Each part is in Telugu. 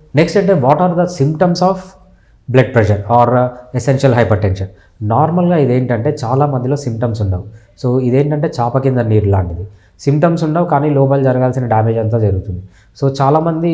నెక్స్ట్ అంటే what are the symptoms of blood pressure or essential hypertension నార్మల్గా ఇదేంటంటే చాలా మందిలో సిమ్టమ్స్ ఉండవు సో ఇదేంటంటే చాప కింద నీరు లాంటిది సిమ్టమ్స్ ఉండవు కానీ లోపల జరగాల్సిన డ్యామేజ్ అంతా జరుగుతుంది సో చాలామంది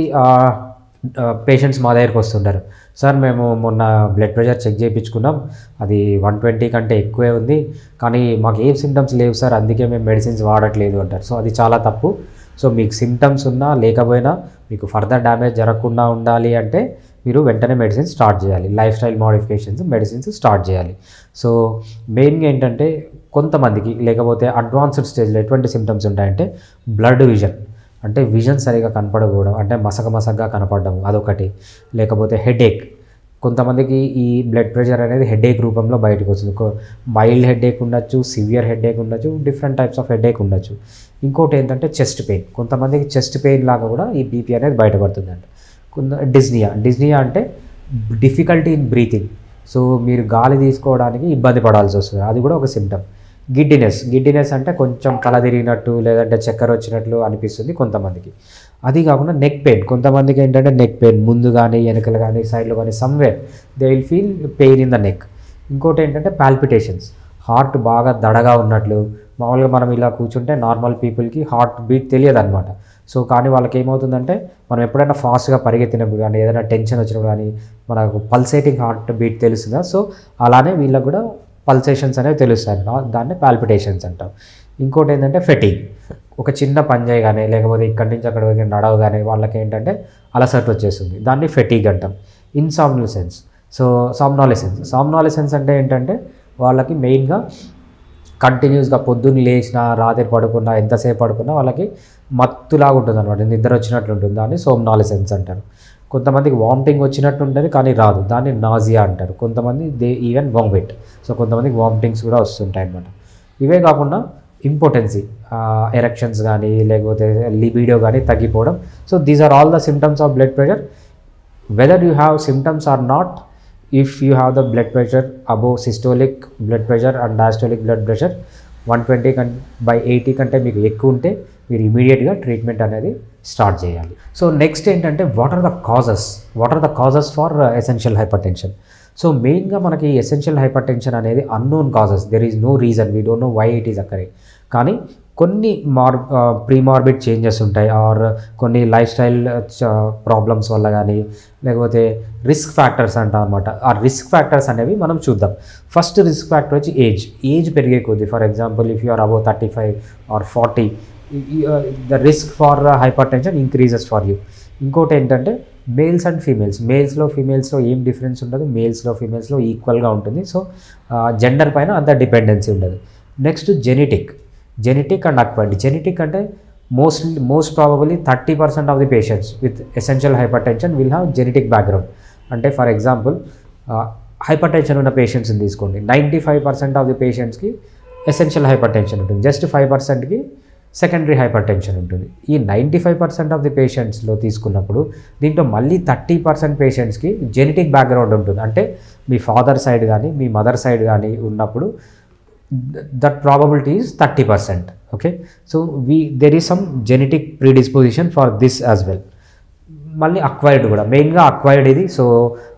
పేషెంట్స్ మా దగ్గరికి వస్తుంటారు సార్ మేము మొన్న బ్లడ్ ప్రెషర్ చెక్ చేయించుకున్నాం అది వన్ ట్వంటీ కంటే ఎక్కువే ఉంది కానీ మాకు ఏం సిమ్టమ్స్ లేవు సార్ అందుకే మేము మెడిసిన్స్ వాడట్లేదు అంటారు సో అది చాలా తప్పు సో మీకు సిమ్టమ్స్ ఉన్నా లేకపోయినా మీకు ఫర్దర్ డ్యామేజ్ జరగకుండా ఉండాలి అంటే మీరు వెంటనే మెడిసిన్స్ స్టార్ట్ చేయాలి lifestyle modifications medicines start చేయాలి సో మెయిన్గా ఏంటంటే కొంతమందికి లేకపోతే అడ్వాన్స్డ్ స్టేజ్లో ఎటువంటి సిమ్టమ్స్ ఉంటాయంటే బ్లడ్ విజన్ అంటే విజన్ సరిగా కనపడకపోవడం అంటే మసక మసకగా కనపడడం అదొకటి లేకపోతే హెడేక్ కొంతమందికి ఈ బ్లడ్ ప్రెషర్ అనేది హెడేక్ రూపంలో బయటకు వస్తుంది మైల్డ్ హెడేక్ ఉండొచ్చు సివియర్ హెడేక్ ఉండొచ్చు డిఫరెంట్ టైప్స్ ఆఫ్ హెడేక్ ఉండొచ్చు ఇంకోటి ఏంటంటే చెస్ట్ పెయిన్ కొంతమందికి చెస్ట్ పెయిన్ లాగా కూడా ఈ బీపీ అనేది బయటపడుతుందంట కొంత డిజ్నియా డిజ్నియా అంటే డిఫికల్టీ ఇన్ బ్రీతింగ్ సో మీరు గాలి తీసుకోవడానికి ఇబ్బంది పడాల్సి వస్తుంది అది కూడా ఒక సిమ్టమ్ గిడ్డినెస్ గిడ్డినెస్ అంటే కొంచెం కల తిరిగినట్టు లేదంటే చక్కెర వచ్చినట్లు అనిపిస్తుంది కొంతమందికి అది కాకుండా నెక్ పెయిన్ కొంతమందికి ఏంటంటే నెక్ పెయిన్ ముందు కానీ వెనకలు కానీ సైడ్లో కానీ somewhere they will feel pain in the neck ఇంకోటి ఏంటంటే పాల్పిటేషన్స్ హార్ట్ బాగా దడగా ఉన్నట్లు మామూలుగా మనం ఇలా కూర్చుంటే నార్మల్ పీపుల్కి హార్ట్ బీట్ తెలియదు అనమాట సో కానీ వాళ్ళకి ఏమవుతుందంటే మనం ఎప్పుడైనా ఫాస్ట్గా పరిగెత్తినప్పుడు కానీ ఏదైనా టెన్షన్ వచ్చినప్పుడు కానీ మనకు పల్సేటింగ్ హార్ట్ బీట్ తెలుస్తుందా సో అలానే వీళ్ళకి కూడా పల్సేషన్స్ అనేవి తెలుస్తాయి అన్నమాట. దాన్ని పాల్పిటేషన్స్ అంటాం ఇంకోటి ఏంటంటే ఫెటింగ్ ఒక చిన్న పని చేయగానే లేకపోతే ఇక్కడి నుంచి అక్కడ వరకు నడవగానే వాళ్ళకి ఏంటంటే అలసట్ వచ్చేస్తుంది దాన్ని ఫెటీగ్ అంటాం ఇన్సామ్నలిసెన్స్ సో సామ్నాలిసెన్స్ సామ్నాలిసెన్స్ అంటే ఏంటంటే వాళ్ళకి మెయిన్గా కంటిన్యూస్గా పొద్దున్న లేచినా రాత్రి పడుకున్నా ఎంతసేపు పడుకున్నా వాళ్ళకి మత్తులాగా ఉంటుంది అనమాట నిద్ర వచ్చినట్లు ఉంటుంది దాన్ని సోమ్నాలిసెన్స్ అంటారు కొంతమందికి వామిటింగ్ వచ్చినట్టు ఉంటుంది కానీ రాదు దాన్ని నాజియా అంటారు కొంతమంది దే ఈవెన్ వామిట్ సో కొంతమందికి వామిటింగ్స్ కూడా వస్తుంటాయి అనమాట ఇవే కాకుండా ఇంపార్టెన్సీ ఎరెక్షన్స్ కానీ లేకపోతే లిబిడో కానీ తగ్గిపోవడం so these are all the symptoms of blood pressure whether you have symptoms or not if you have the blood pressure above systolic blood pressure and diastolic blood pressure one twenty come by eighty కంటే మీకు ఎక్కువ ఉంటే మీరు ఇమీడియట్గా ట్రీట్మెంట్ అనేది స్టార్ట్ చేయాలి సో నెక్స్ట్ ఏంటంటే what are the causes what are the causes for essential hypertension so మెయిన్గా మనకి ఎసెన్షియల్ హైపర్ టెన్షన్ అనేది unknown causes there is no reason we don't know why it is అక్కరే కానీ కొన్ని మార్ ప్రీమార్బిడ్ చేంజెస్ ఉంటాయి ఆర్ కొన్ని లైఫ్ స్టైల్ ప్రాబ్లమ్స్ వల్ల కానీ లేకపోతే రిస్క్ ఫ్యాక్టర్స్ అంటాం అనమాట ఆ రిస్క్ ఫ్యాక్టర్స్ అనేవి మనం చూద్దాం ఫస్ట్ రిస్క్ ఫ్యాక్టర్ వచ్చి ఏజ్ ఏజ్ పెరిగే కొద్దీ for example if you are above thirty five or forty the risk for hypertension increases for you ఇంకోటి ఏంటంటే మేల్స్ అండ్ ఫీమేల్స్ మేల్స్లో ఫీమేల్స్లో ఏం డిఫరెన్స్ ఉండదు మేల్స్లో ఫీమేల్స్లో ఈక్వల్గా ఉంటుంది సో జెండర్ పైన అంత డిపెండెన్సీ ఉండదు next genetic genetic and acquired genetic అంటే mostly most probably thirty percent of the patients with essential hypertension will have genetic background అంటే ఫర్ ఎగ్జాంపుల్ హైపర్ టెన్షన్ ఉన్న పేషెంట్స్ని తీసుకోండి ninety five percent of the పేషెంట్స్కి ఎసెన్షియల్ హైపర్ టెన్షన్ ఉంటుంది జస్ట్ ఫైవ్ పర్సెంట్కి సెకండరీ హైపర్ టెన్షన్ ఉంటుంది ఈ ninety five percent of the పేషెంట్స్లో తీసుకున్నప్పుడు దీంట్లో మళ్ళీ థర్టీ పర్సెంట్ పేషెంట్స్కి జెనెటిక్ బ్యాక్గ్రౌండ్ ఉంటుంది అంటే మీ ఫాదర్ సైడ్ కానీ మీ మదర్ సైడ్ కానీ ఉన్నప్పుడు that probability is thirty percent okay so we there is some genetic predisposition for this as well మళ్ళీ అక్వైర్డ్ కూడా మెయిన్గా అక్వైర్డ్ ఇది so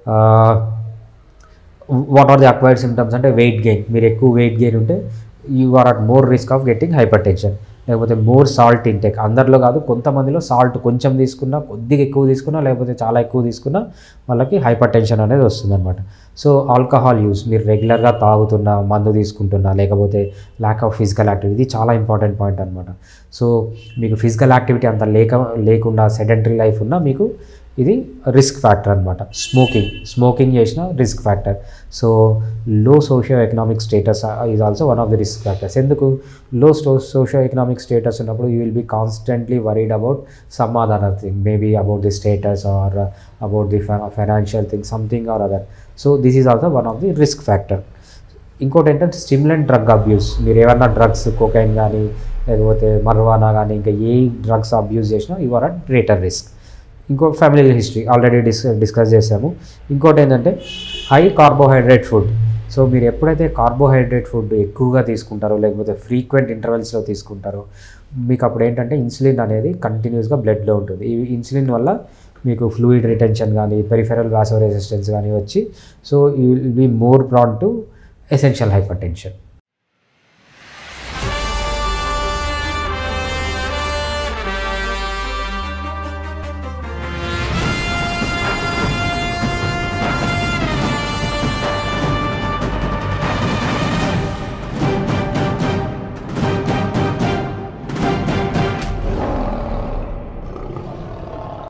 what are the acquired symptoms అంటే వెయిట్ గెయిన్ మీరు ఎక్కువ వెయిట్ గెయిన్ ఉంటే you are at more risk of getting hypertension లేకపోతే మోర్ సాల్ట్ ఇంటెక్ అందరిలో కాదు కొంతమందిలో సాల్ట్ కొంచెం తీసుకున్నా కొద్దిగా ఎక్కువ తీసుకున్నా లేకపోతే చాలా ఎక్కువ తీసుకున్నా వాళ్ళకి హైపర్ టెన్షన్ అనేది వస్తుందన్నమాట సో ఆల్కహాల్ యూస్ మీరు రెగ్యులర్గా తాగుతున్నా మందు తీసుకుంటున్నా లేకపోతే ల్యాక్ ఆఫ్ ఫిజికల్ యాక్టివిటీ ఇది చాలా ఇంపార్టెంట్ పాయింట్ అనమాట సో మీకు ఫిజికల్ యాక్టివిటీ అంత లేక లేకుండా సెడెంటరీ లైఫ్ ఉన్నా మీకు ఇది రిస్క్ ఫ్యాక్టర్ అనమాట స్మోకింగ్ స్మోకింగ్ చేసిన risk factor so low socio economic status is also one of the risk factors ఎందుకు లో స్టో సోషియో ఎకనామిక్ స్టేటస్ ఉన్నప్పుడు you will be constantly worried about some other thing maybe about the status or about the financial thing something or other so this is also one of the risk factor ఇంకోటి ఏంటంటే స్టిమ్యులెంట్ డ్రగ్ అబ్యూస్ మీరు ఏమన్నా డ్రగ్స్ కోకైన్ కానీ లేకపోతే మర్వానా కానీ ఇంకా ఏ డ్రగ్స్ అబ్యూస్ చేసినా you are at greater risk ఇంకో ఫ్యామిలీ హిస్టరీ ఆల్రెడీ డిస్ డిస్కస్ చేసాము ఇంకోటి ఏంటంటే హై కార్బోహైడ్రేట్ ఫుడ్ సో మీరు ఎప్పుడైతే కార్బోహైడ్రేట్ ఫుడ్ ఎక్కువగా తీసుకుంటారో లేకపోతే ఫ్రీక్వెంట్ ఇంటర్వెల్స్లో తీసుకుంటారో మీకు అప్పుడు ఏంటంటే ఇన్సులిన్ అనేది కంటిన్యూస్గా బ్లడ్లో ఉంటుంది ఈ ఇన్సులిన్ వల్ల మీకు ఫ్లూయిడ్ రిటెన్షన్ కానీ పెరిఫెరల్ వాసో రెసిస్టెన్స్ కానీ వచ్చి so you will be more prone to essential hyper tension